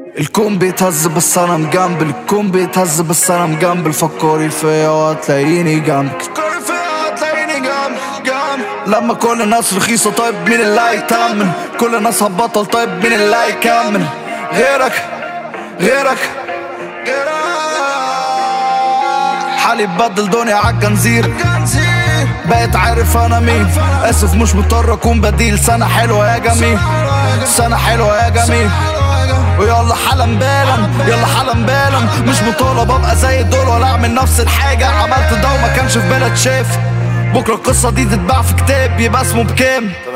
الكون بيتهز بس انا مجنبل الكون بيتهز بس انا مجنبل فكري فيا وهتلاقيني جنبك فكري فيا وهتلاقيني جنب جنب لما كل الناس رخيصة طيب مين اللي هيتمن كل الناس هتبطل طيب مين اللي هيكمل غيرك غيرك غيرك حالي بدل دنيا عالجنزير بقيت عارف انا مين اسف مش مضطر اكون بديل سنة حلوة يا جميل سنة حلوة يا جميل ويلا حالا بالا يلا حالا بالا مش مطالب ابقى زي دول ولا اعمل نفس الحاجة عملت ده وما كانش في بالك شاف بكرة القصة دي تتباع في كتاب يبقى اسمه بكام